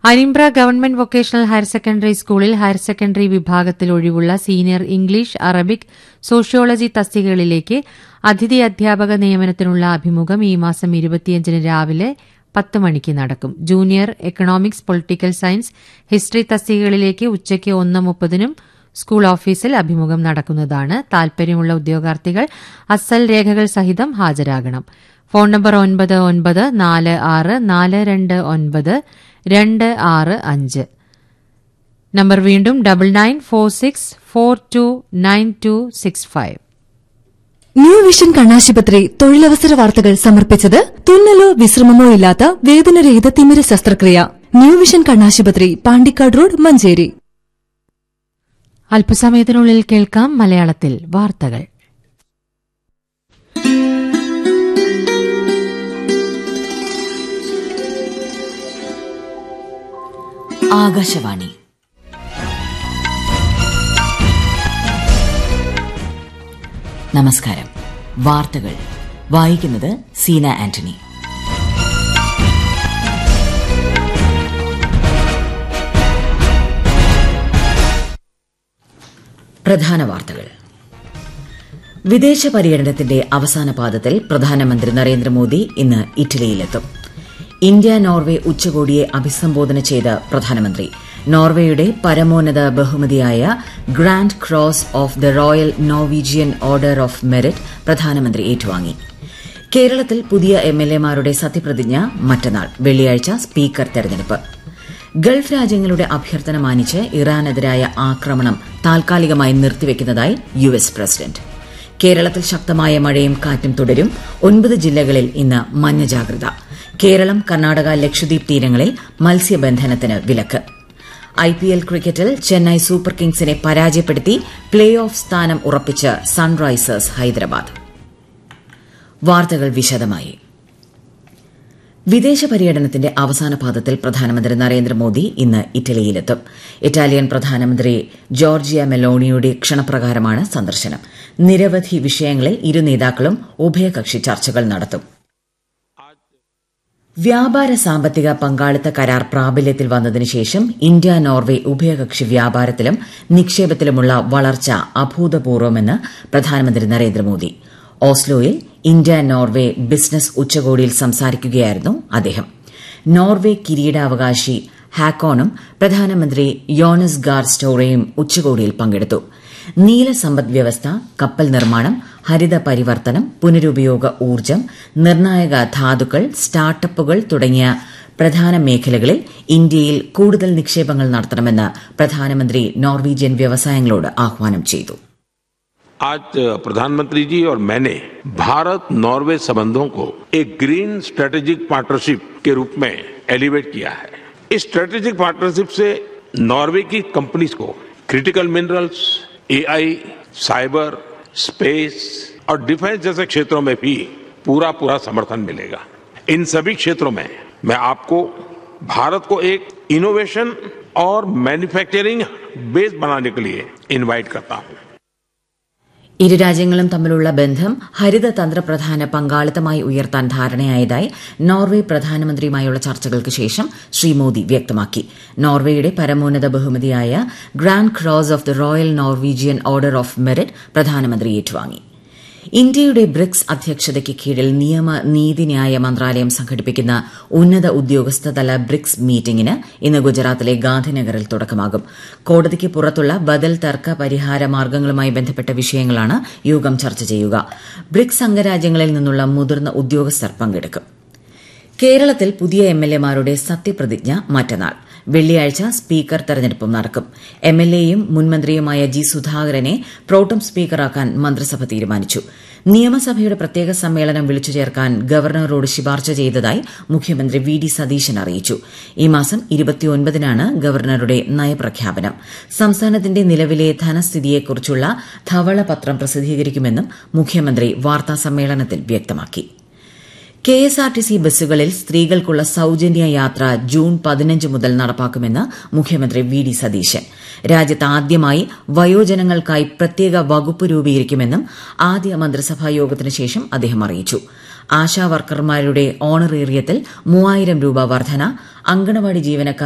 Arimbra government vocational higher secondary സ്കൂളിൽ higher secondary വിഭാഗത്തിൽ ഒഴിവുള്ള സീനിയർ ഇംഗ്ലീഷ് അറബിക് സോഷ്യോളജി തസ്തികകളിലേക്ക് അതിഥി അധ്യാപക നിയമനത്തിനുള്ള അഭിമുഖം ഈ മാസം ഇരുപത്തിയഞ്ചിന് രാവിലെ പത്ത് മണിക്ക് നടക്കും junior economics political science history തസ്തികകളിലേക്ക് ഉച്ചയ്ക്ക് ഒന്ന് മുപ്പതിനും സ്കൂൾ ഓഫീസിൽ അഭിമുഖം നടക്കുന്നതാണ് താൽപര്യമുള്ള ഉദ്യോഗാർത്ഥികൾ അസൽ രേഖകൾ സഹിതം ഹാജരാകണം ഫോൺ നമ്പർ ഒൻപത് ഒൻപത് നാല് ആറ് നാല് രണ്ട് ഒൻപത് രണ്ട് ആറ് അഞ്ച് നമ്പർ വീണ്ടും double nine four six four two nine two six five new vision കണ്ണാശുപത്രി തൊഴിലവസര വാർത്തകൾ സമർപ്പിച്ചത് തുന്നലോ വിശ്രമമോ ഇല്ലാത്ത വേദനരഹിത തിമിര ശസ്ത്രക്രിയ ന്യൂ വിഷൻ കണ്ണാശുപത്രി പാണ്ടിക്കാട് റോഡ് മഞ്ചേരി അല്പസമയത്തിനുള്ളിൽ കേൾക്കാം മലയാളത്തിൽ വാർത്തകൾ ആകാശവാണി നമസ്കാരം വാർത്തകൾ വായിക്കുന്നത് സീന ആന്റണി പ്രധാന വാർത്തകൾ വിദേശ പര്യടനത്തിന്റെ അവസാന പാദത്തിൽ പ്രധാനമന്ത്രി നരേന്ദ്രമോദി ഇന്ന് ഇറ്റലിയിലെത്തും ഇന്ത്യ നോർവെ ഉച്ചകോടിയെ അഭിസംബോധന ചെയ്ത പ്രധാനമന്ത്രി നോർവേയുടെ പരമോന്നത ബഹുമതിയായ grand cross of the royal Norwegian order of merit പ്രധാനമന്ത്രി ഏറ്റുവാങ്ങി കേരളത്തിൽ പുതിയ എംഎൽഎമാരുടെ സത്യപ്രതിജ്ഞ മറ്റന്നാൾ വെള്ളിയാഴ്ച സ്പീക്കർ തെരഞ്ഞെടുപ്പ് ഗൾഫ് രാജ്യങ്ങളുടെ അഭ്യർത്ഥന മാനിച്ച് ഇറാനെതിരായ ആക്രമണം താൽക്കാലികമായി നിർത്തിവെക്കുന്നതായി യു എസ് പ്രസിഡന്റ് കേരളത്തിൽ ശക്തമായ മഴയും കാറ്റും തുടരും ഒൻപത് ജില്ലകളിൽ ഇന്ന് മഞ്ഞ ജാഗ്രത കേരളം കർണാടക ലക്ഷദ്വീപ് തീരങ്ങളിൽ മത്സ്യബന്ധനത്തിന് വിലക്ക് ഐപിഎൽ ക്രിക്കറ്റിൽ ചെന്നൈ സൂപ്പർ കിങ്സിനെ പരാജയപ്പെടുത്തി പ്ലേ ഓഫ് സ്ഥാനം ഉറപ്പിച്ച് സൺറൈസേഴ്സ് ഹൈദരാബാദ് വാർത്തകൾ വിശദമായി വിദേശ പര്യടനത്തിന്റെ അവസാന പാദത്തിൽ പ്രധാനമന്ത്രി നരേന്ദ്രമോദി ഇന്ന് ഇറ്റലിയിലെത്തും ഇറ്റാലിയൻ പ്രധാനമന്ത്രി ജോർജിയ മെലോണിയുടെ ക്ഷണപ്രകാരമാണ് സന്ദർശനം നിരവധി വിഷയങ്ങളിൽ ഇരു നേതാക്കളും ഉഭയകക്ഷി ചർച്ചകൾ നടത്തും വ്യാപാര സാമ്പത്തിക പങ്കാളിത്ത കരാർ പ്രാബല്യത്തിൽ വന്നതിനു ശേഷം ഇന്ത്യ നോർവെ ഉഭയകക്ഷി വ്യാപാരത്തിലും നിക്ഷേപത്തിലുമുള്ള വളർച്ച അഭൂതപൂർവമെന്ന് പ്രധാനമന്ത്രി നരേന്ദ്രമോദി ഓസ്ലോയിൽ ഇന്ത്യ നോർവെ ബിസിനസ് ഉച്ചകോടിയിൽ സംസാരിക്കുകയായിരുന്നു അദ്ദേഹം നോർവെ കിരീടാവകാശി ഹാക്കോണും പ്രധാനമന്ത്രി യോണസ് ഗാർ സ്റ്റോറയും ഉച്ചകോടിയിൽ പങ്കെടുത്തു നീല സമ്പദ് വ്യവസ്ഥ കപ്പൽ നിർമ്മാണം ഹരിത പരിവർത്തനം പുനരുപയോഗ ഊർജ്ജം നിർണായക ധാതുക്കൾ സ്റ്റാർട്ടപ്പുകൾ തുടങ്ങിയ പ്രധാന മേഖലകളിൽ ഇന്ത്യയിൽ കൂടുതൽ നിക്ഷേപങ്ങൾ നടത്തണമെന്ന് പ്രധാനമന്ത്രി നോർവീജിയൻ വ്യവസായങ്ങളോട് ആഹ്വാനം ചെയ്തു आज प्रधानमंत्री जी और मैंने भारत नॉर्वे संबंधों को एक ग्रीन स्ट्रेटेजिक पार्टनरशिप के रूप में एलिवेट किया है इस स्ट्रेटेजिक पार्टनरशिप से नॉर्वे की कंपनीज को critical minerals AI cyber space और डिफेंस जैसे क्षेत्रों में भी पूरा पूरा समर्थन मिलेगा इन सभी क्षेत्रों में मैं आपको भारत को एक इनोवेशन और मैन्युफैक्चरिंग बेस बनाने के लिए इनवाइट करता हूं ഇരു രാജ്യങ്ങളും തമ്മിലുള്ള ബന്ധം ഹരിത തന്ത്രപ്രധാന പങ്കാളിത്തമായി ഉയർത്താൻ ധാരണയായതായി നോർവെ പ്രധാനമന്ത്രിയുമായുള്ള ചർച്ചകൾക്ക് ശേഷം ശ്രീ മോദി വ്യക്തമാക്കി നോർവേയുടെ പരമോന്നത ബഹുമതിയായ grand cross of the royal Norwegian order of merit പ്രധാനമന്ത്രി ഏറ്റുവാങ്ങി ഇന്ത്യയുടെ ബ്രിക്സ് അധ്യക്ഷതയ്ക്ക് കീഴിൽ നിയമ നീതിന്യായ മന്ത്രാലയം സംഘടിപ്പിക്കുന്ന ഉന്നത ഉദ്യോഗസ്ഥതല ബ്രിക്സ് മീറ്റിംഗിന് ഇന്ന് ഗുജറാത്തിലെ ഗാന്ധിനഗറിൽ തുടക്കമാകും കോടതിക്ക് പുറത്തുള്ള ബദൽ തർക്ക പരിഹാര മാർഗ്ഗങ്ങളുമായി ബന്ധപ്പെട്ട വിഷയങ്ങളാണ് യോഗം ചർച്ച ചെയ്യുക ബ്രിക്സ് അംഗരാജ്യങ്ങളിൽ നിന്നുള്ള മുതിർന്ന ഉദ്യോഗസ്ഥർ പങ്കെടുക്കും കേരളത്തിൽ പുതിയ എംഎൽഎമാരുടെ സത്യപ്രതിജ്ഞ മറ്റന്നാൾ വെള്ളിയാഴ്ച സ്പീക്കർ തെരഞ്ഞെടുപ്പും നടക്കും എംഎൽഎയും മുൻമന്ത്രിയുമായ ജി സുധാകരനെ പ്രോട്ടം സ്പീക്കറാക്കാൻ മന്ത്രിസഭ തീരുമാനിച്ചു നിയമസഭയുടെ പ്രത്യേക സമ്മേളനം വിളിച്ചു ചേർക്കാൻ ഗവർണറോട് ശുപാർശ ചെയ്തതായി മുഖ്യമന്ത്രി വി ഡി സതീശൻ അറിയിച്ചു ഈ മാസം ഇരുപത്തിയൊൻപതിനാണ് ഗവർണറുടെ നയപ്രഖ്യാപനം സംസ്ഥാനത്തിന്റെ നിലവിലെ ധനസ്ഥിതിയെക്കുറിച്ചുള്ള ധവളപത്രം പ്രസിദ്ധീകരിക്കുമെന്നും മുഖ്യമന്ത്രി വാർത്താസമ്മേളനത്തിൽ വ്യക്തമാക്കി K S R T C ബസ്സുകളിൽ സ്ത്രീകൾക്കുള്ള സൌജന്യ യാത്ര ജൂൺ പതിനഞ്ച് മുതൽ നടപ്പാക്കുമെന്ന് മുഖ്യമന്ത്രി വി ഡി സതീശൻ രാജ്യത്ത് ആദ്യമായി വയോജനങ്ങൾക്കായി പ്രത്യേക വകുപ്പ് രൂപീകരിക്കുമെന്നും ആദ്യ മന്ത്രിസഭാ യോഗത്തിന് ശേഷം അദ്ദേഹം അറിയിച്ചു ആശാ വർക്കർമാരുടെ ഓണറേറിയത്തിൽ മൂവായിരം രൂപ വർധന അങ്കണവാടി ജീവനക്കാർ